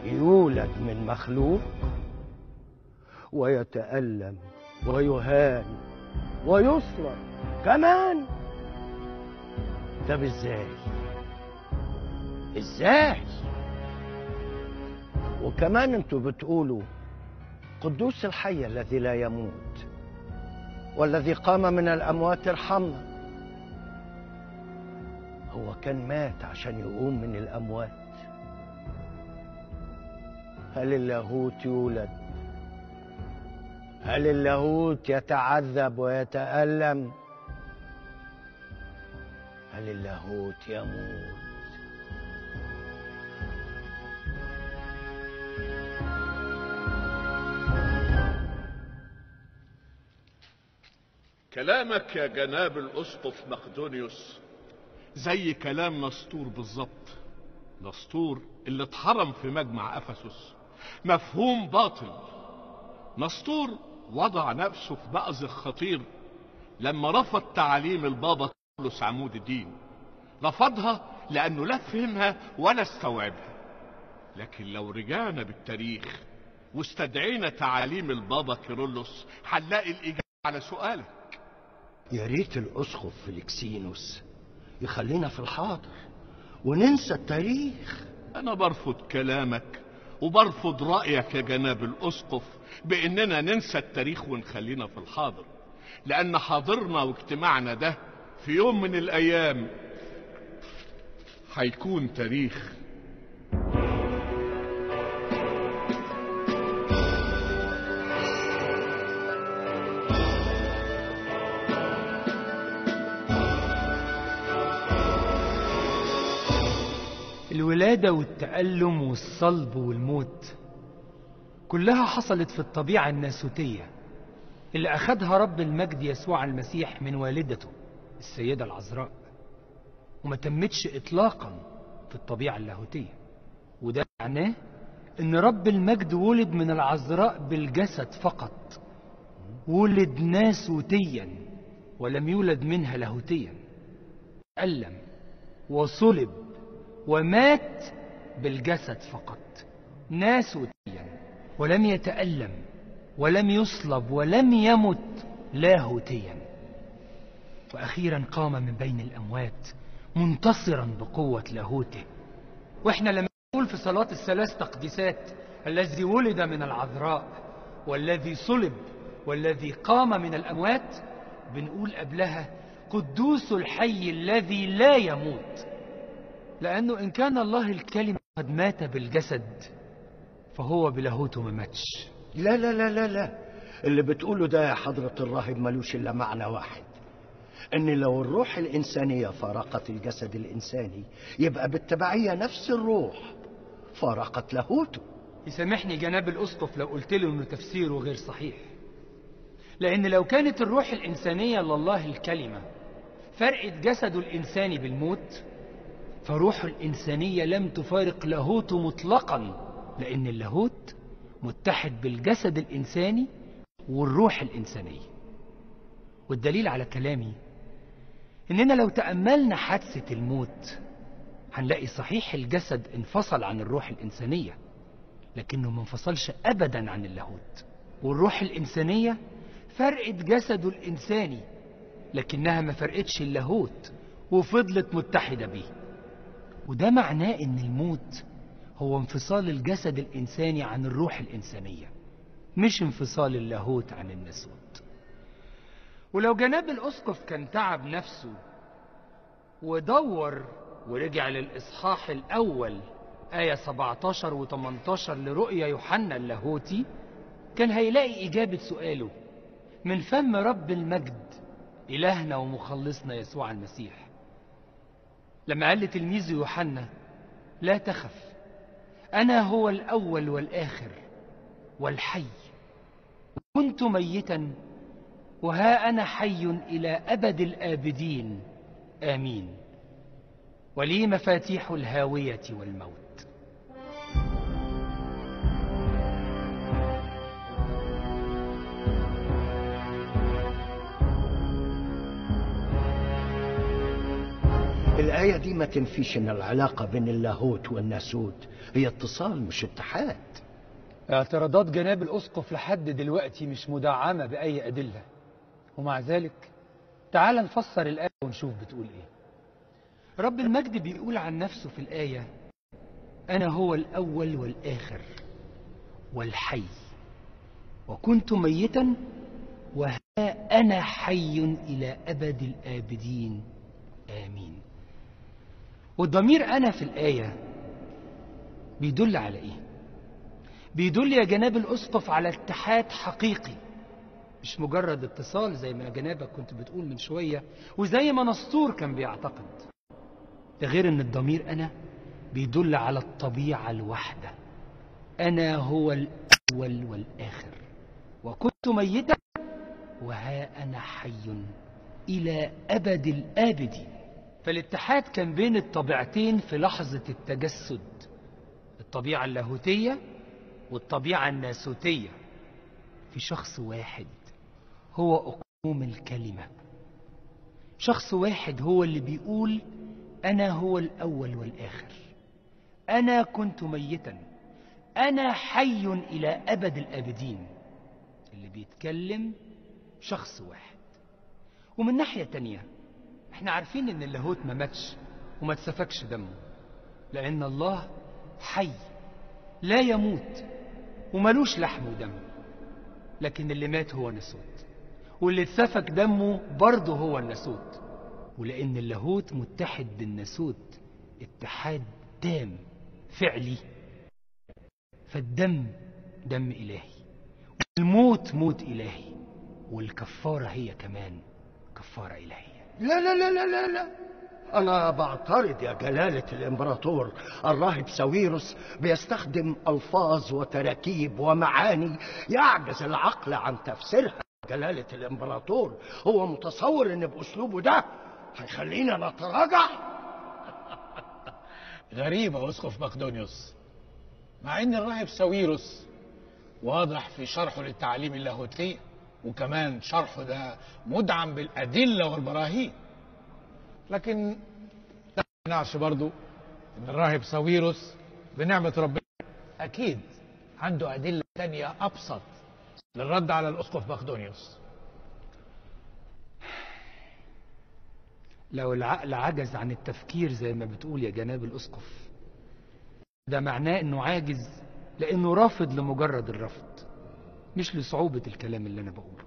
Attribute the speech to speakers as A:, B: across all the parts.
A: يولد من مخلوق ويتألم ويهان ويصلب كمان طب ازاي ازاي وكمان انتوا بتقولوا قدوس الحي الذي لا يموت والذي قام من الاموات ارحمنا هو كان مات عشان يقوم من الاموات هل اللاهوت يولد هل اللاهوت يتعذب ويتالم هل اللاهوت يموت
B: كلامك يا جناب الاسقف مقدونيوس زي كلام نسطور بالظبط نسطور اللي اتحرم في مجمع افسس مفهوم باطل نسطور وضع نفسه في مأزق خطير لما رفض تعاليم البابا كارلوس عمود الدين رفضها لانه لا فهمها ولا استوعبها لكن لو رجعنا بالتاريخ واستدعينا تعاليم البابا كيرلس هنلاقي الاجابه على سؤالك
A: يا ريت الاسقف فيليكسينوس يخلينا في الحاضر وننسى التاريخ
B: انا برفض كلامك وبرفض رايك يا جناب الاسقف باننا ننسى التاريخ ونخلينا في الحاضر لان حاضرنا واجتماعنا ده في يوم من الايام هيكون تاريخ
C: الولادة والتألم والصلب والموت كلها حصلت في الطبيعة الناسوتية اللي أخدها رب المجد يسوع المسيح من والدته السيدة العذراء وما تمتش إطلاقا في الطبيعة اللاهوتية وده معناه إن رب المجد ولد من العذراء بالجسد فقط ولد ناسوتيا ولم يولد منها لاهوتيا تألم وصلب ومات بالجسد فقط ناسوتيا ولم يتألم ولم يصلب ولم يمت لاهوتيا وأخيرا قام من بين الأموات منتصرا بقوة لاهوته وإحنا لما نقول في صلاة الثلاث تقديسات الذي ولد من العذراء والذي صلب والذي قام من الأموات بنقول قبلها قدوس الحي الذي لا يموت لأنه إن كان الله الكلمة قد مات بالجسد فهو بلاهوته ما ماتش
A: لا لا لا لا لا اللي بتقوله ده يا حضرة الراهب ملوش إلا معنى واحد إن لو الروح الإنسانية فارقت الجسد الإنساني يبقى بالتبعية نفس الروح فارقت لاهوته
C: يسامحني جناب الأسقف لو قلت له إنه تفسيره غير صحيح لأن لو كانت الروح الإنسانية لله الكلمة فرقت جسده الإنساني بالموت فروح الإنسانية لم تفارق لاهوته مطلقا لأن اللاهوت متحد بالجسد الإنساني والروح الإنسانية والدليل على كلامي إننا لو تأملنا حادثة الموت هنلاقي صحيح الجسد انفصل عن الروح الإنسانية لكنه ما انفصلش أبدا عن اللاهوت والروح الإنسانية فرقت جسده الإنساني لكنها ما فرقتش اللاهوت وفضلت متحدة بيه وده معناه ان الموت هو انفصال الجسد الانساني عن الروح الانسانيه مش انفصال اللاهوت عن الناسوت ولو جناب الاسقف كان تعب نفسه ودور ورجع للاصحاح الاول آية 17 و 18 لرؤيا يوحنا اللاهوتي كان هيلاقي إجابة سؤاله من فم رب المجد إلهنا ومخلصنا يسوع المسيح لما قال لتلميذه يوحنا لا تخف أنا هو الأول والآخر والحي كنت ميتا وها أنا حي إلى أبد الآبدين آمين ولي مفاتيح الهاوية والموت
A: الآية الآية دي ما تنفيش إن العلاقة بين اللاهوت والناسوت هي اتصال مش اتحاد
C: اعتراضات جناب الأسقف لحد دلوقتي مش مدعمة بأي أدلة ومع ذلك تعال نفسر الآية ونشوف بتقول إيه رب المجد بيقول عن نفسه في الآية أنا هو الأول والآخر والحي وكنت ميتا وها أنا حي إلى أبد الآبدين آمين والضمير أنا في الآية بيدل على إيه بيدل يا جناب الأسقف على اتحاد حقيقي مش مجرد اتصال زي ما جنابك كنت بتقول من شوية وزي ما نسطور كان بيعتقد ده غير ان الضمير أنا بيدل على الطبيعة الواحدة أنا هو الأول والآخر وكنت ميتا وها أنا حي إلى أبد الآبدين فالاتحاد كان بين الطبيعتين في لحظة التجسد الطبيعة اللاهوتية والطبيعة الناسوتية في شخص واحد هو أقوم الكلمة شخص واحد هو اللي بيقول أنا هو الأول والآخر أنا كنت ميتا أنا حي إلى أبد الآبدين اللي بيتكلم شخص واحد ومن ناحية تانية احنا عارفين ان اللاهوت ما ماتش وما اتسفكش دمه لأن الله حي لا يموت وملوش لحم ودم لكن اللي مات هو الناسوت واللي اتسفك دمه برضه هو الناسوت ولأن اللاهوت متحد بالناسوت اتحاد تام فعلي فالدم دم إلهي والموت موت إلهي والكفارة هي كمان كفارة إلهية
A: لا لا لا لا لا لا أنا بعترض يا جلالة الإمبراطور الراهب ساويروس بيستخدم ألفاظ وتراكيب ومعاني يعجز العقل عن تفسيرها جلالة الإمبراطور هو متصور إن بأسلوبه ده هيخلينا نتراجع
D: غريبة أسقف مقدونيوس مع إن الراهب ساويروس واضح في شرحه للتعاليم اللاهوتية وكمان شرحه ده مدعم بالأدلة والبراهين لكن ده ما يمنعش برضو إن الراهب ساويروس بنعمة ربنا أكيد عنده أدلة تانية أبسط للرد على الأسقف مقدونيوس
C: لو العقل عجز عن التفكير زي ما بتقول يا جناب الأسقف ده معناه انه عاجز لانه رافض لمجرد الرفض مش لصعوبة الكلام اللي انا بقوله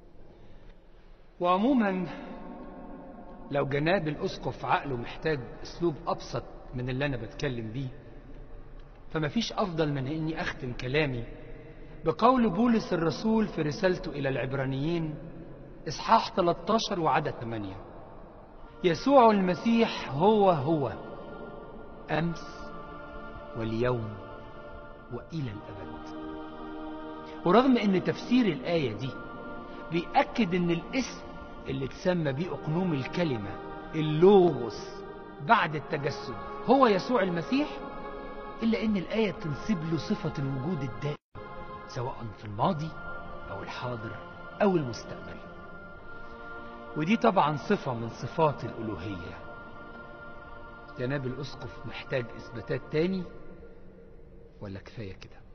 C: وعموما لو جناب الأسقف عقله محتاج اسلوب ابسط من اللي انا بتكلم بيه فما فيش افضل من اني اختم كلامي بقول بولس الرسول في رسالته الى العبرانيين اصحاح 13 وعدد 8 يسوع المسيح هو هو امس واليوم والى الابد ورغم ان تفسير الايه دي بيأكد ان الاسم اللي اتسمى بيه اقنوم الكلمه اللوغوس بعد التجسد هو يسوع المسيح الا ان الايه بتنسب له صفه الوجود الدائم سواء في الماضي او الحاضر او المستقبل ودي طبعا صفة من صفات الألوهية جناب الأسقف محتاج إثباتات تاني ولا كفاية كده